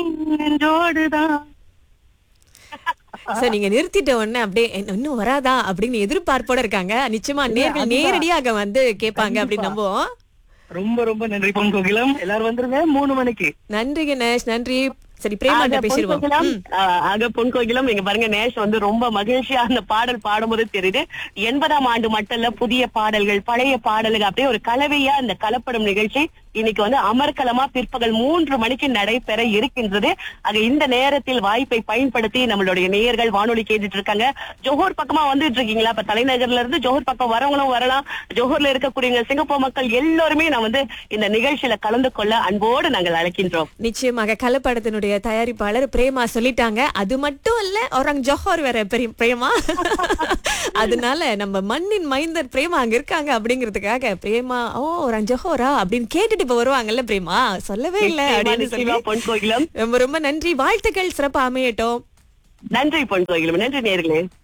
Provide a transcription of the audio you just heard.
நெஞ்சோடுதான் sir நீங்க நிறுத்திட்ட உடனே அப்படியே "என்ன, இன்னும் வராதா அப்படின்னு எதிர்பார்ப்போட இருக்காங்க நிச்சயமா நேர்கள் அதுதான். நேரடியாக வந்து கேட்பாங்க கண்டிப்பா. அப்படின்னு நம்புவோம் ரொம்ப ரொம்ப நன்றி பொன் கோகிலம் எல்லாரும் வந்துருங்க மூணு மணிக்கு நன்றி கணேஷ் நன்றி சரி பிரேமாட்ட ஆக, பேசிடுவோம் பொன் கோகிலம், ம். ஆ, ஆக பொன் கோகிலம் இங்க பாருங்க நேஷ் வந்து ரொம்ப மகிழ்ச்சியா அந்த பாடல் பாடும்போது தெரியுது எண்பதாம் ஆண்டு மட்டும் இல்ல புதிய பாடல்கள் பழைய பாடல்கள் அப்படியே ஒரு கலவையா இந்த கலப்படம் நிகழ்ச்சி இன்னைக்கு வந்து அமர்க்கலமா பிற்பகல் மூன்று மணிக்கு நடைபெற இருக்கின்றது ஆக இந்த நேரத்தில் வாய்ப்பை பயன்படுத்தி நம்மளுடைய நேயர்கள் வானொலி கேட்டுட்டு இருக்காங்க ஜோஹர் பக்கமா வந்துட்டு இருக்கீங்களா இப்ப தலைநகர்ல இருந்து ஜோஹர் பக்கம் வரவங்களும் வரலாம் ஜோஹர்ல இருக்கக்கூடிய சிங்கப்பூர் மக்கள் எல்லாருமே நான் வந்து இந்த நிகழ்ச்சியில கலந்து கொள்ள அன்போடு நாங்கள் அழைக்கின்றோம் நிச்சயமாக கலப்படத்தினுடைய தயாரிப்பாளர் பிரேமா சொல்லிட்டாங்க அது மட்டும் இல்ல ஒரங் ஜோஹர் வேற பெரிய பிரேமா அதனால நம்ம மண்ணின் மைந்தர் பிரேமா அங்க இருக்காங்க அப்படிங்கிறதுக்காக பிரேமா ஓ ஒரங் ஜோஹரா அப்படின்னு கேட்டுட்டு இப்ப வருவாங்கல்ல பிரேமா சொல்லவே இல்ல நிச்சயமா, அப்படின்னு நிச்சயமா, சொல்லி பொன் கோகிலம் ரொம்ப ரொம்ப நன்றி வாழ்த்துக்கள் சிறப்பா அமையட்டும் நன்றி பொன் கோகிலம் நன்றி நேர்களே